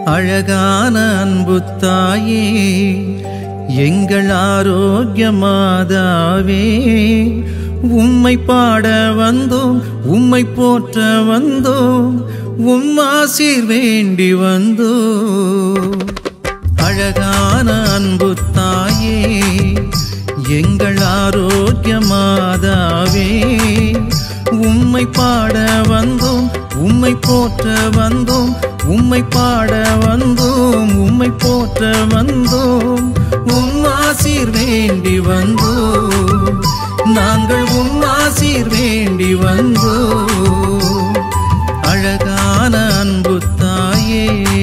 அழகான அன்பு தாயே எங்கள் ஆரோக்கிய மாதாவே உம்மை பாட வந்தோம் உம்மை போற்ற வந்தோம் உம் ஆசீர் வேண்டி வந்தோம் அழகான அன்பு தாயே எங்கள் ஆரோக்கிய மாதாவே உம்மை பாட வந்தோம் உம்மை போற்ற வந்தோம் உம்மை பாட வந்தோம் உம்மை போற்ற வந்தோம் உம் ஆசீர் வேண்டி வந்தோம் நாங்கள் உம் ஆசீர் வேண்டி வந்தோம் அழகான அன்பு தாயே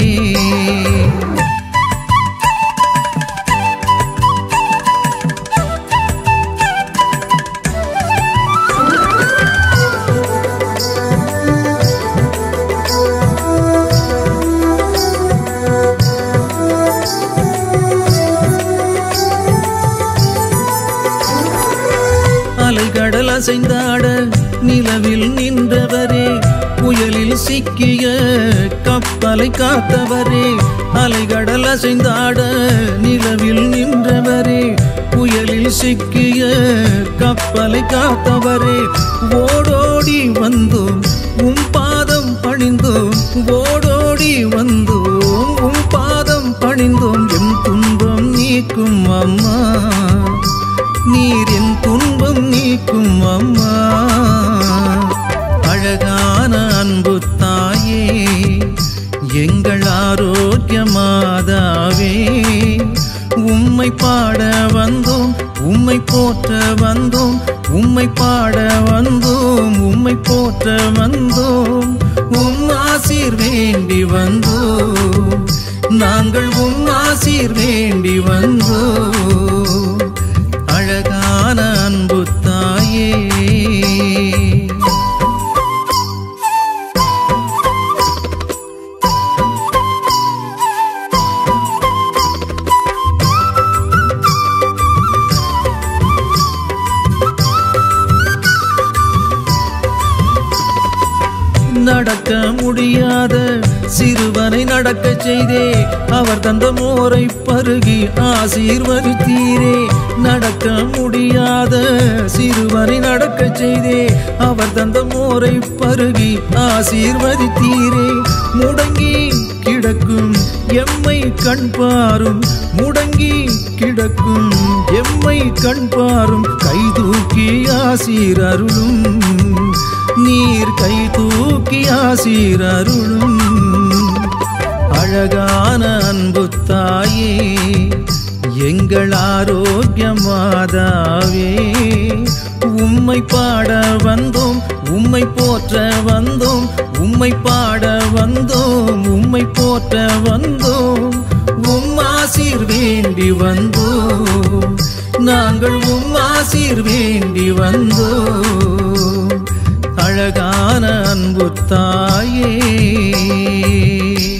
அலைகடல் அசைந்தாட நிலவில் நின்றவரே புயலில் சிக்கிய கப்பலை காத்தவரே அலைகடல் அசைந்தாட நிலவில் நின்றவரே புயலில் சிக்கிய கப்பலை காத்தவரே ஓடோடி வந்தோம் உம் பாதம் பணிந்தோம் ஓடோடி வந்தோம் உம் பாதம் பணிந்தோம் என் துன்பம் நீக்கும் அம்மா நீர் என் துன்பம் நீக்கும் அம்மா அழகான அன்பு தாயே எங்கள் ஆரோக்கிய மாதாவே உம்மை பாட வந்தோம் உம்மை போற்ற வந்தோம் உம்மை பாட வந்தோம் உம்மை போற்ற வந்தோம் உம் ஆசீர் வேண்டி வந்தோம் நாங்கள் உம் ஆசீர் வேண்டி வந்தோம் அழகான அன்பு தாயே நடக்க முடியாத சிறுவனை நடக்கச் செய்தே அவர் தந்த மோரை பருகி ஆசீர்வதித்தீரே நடக்க முடியாத சிறுவனை நடக்கச் செய்தே அவர் தந்த மோரை பருகி ஆசீர்வதித்தீரே முடங்கி கிடக்கும் எம்மை கண் பாரும் முடங்கி கிடக்கும் எம்மை கண் பாரும் கை தூக்கி ஆசீர் அருளும் நீர் கை தூக்கி ஆசீர் அருளும் அழகான அன்பு தாயே எங்கள் ஆரோக்கிய மாதாவே உம்மை பாட வந்தோம் உம்மை போற்ற வந்தோம் உம்மை பாட வந்தோம் உம்மை போற்ற வந்தோம் உம் ஆசீர் வேண்டி வந்தோம் நாங்கள் உம் ஆசீர் வேண்டி வந்தோம் அழகான அன்பு தாயே